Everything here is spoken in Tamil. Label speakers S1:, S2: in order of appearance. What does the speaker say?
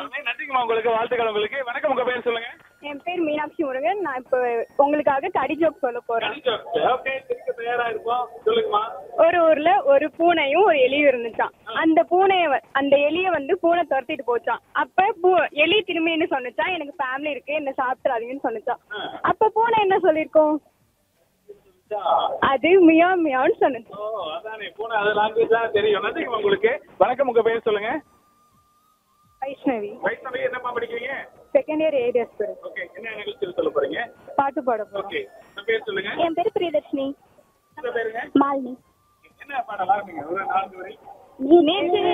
S1: நன்றிங்கம்மா உங்களுக்கு வாழ்த்துக்கள் உங்களுக்கு வணக்கம் உங்க பேர் சொல்லுங்க
S2: என் பேர் மீனாட்சி முருகன் நான் இப்போ உங்களுக்காக கடி ஜோக் சொல்ல போறேன்
S1: ஓகே திருக்க தயாரா இருப்போம் சொல்லுங்கம்மா
S2: ஒரு ஊர்ல ஒரு பூனையும் ஒரு எலியும் இருந்துச்சான் அந்த பூனைய வ- அந்த எலிய வந்து பூனை துரத்திட்டு போச்சான் அப்ப பூ எலி திரும்பி என்ன சொன்னுச்சான் எனக்கு ஃபேமிலி இருக்கு என்ன சாப்பிட்றாதீங்கன்னு சொன்னுச்சான் அப்ப பூனை என்ன சொல்லிருக்கோம் அது மியா மியான்னு சொன்னுச்சு
S1: ஓ அதானே போன அது லாங்குவேஜ் தான் தெரியும் நன்றிங்கம்மா உங்களுக்கு வணக்கம் உங்க பேர் சொல்லுங்க
S2: வைஷ்ணவி
S1: வைஷ்ணவி என்னப்பா படிக்கிறீங்க
S2: செகண்ட் இயர் ஏரியாஸ் பேர்
S1: ஓகே என்ன நிகழ்ச்சியில் சொல்ல போறீங்க
S2: பாட்டு பாட போறோம்
S1: ஓகே உங்க பேர் சொல்லுங்க
S2: என் பேர் பிரியதர்ஷினி
S1: உங்க பேருங்க
S2: மாலினி
S1: என்ன பாடலாம் இருந்தீங்க ஒரு நான்கு வரை
S2: நேற்று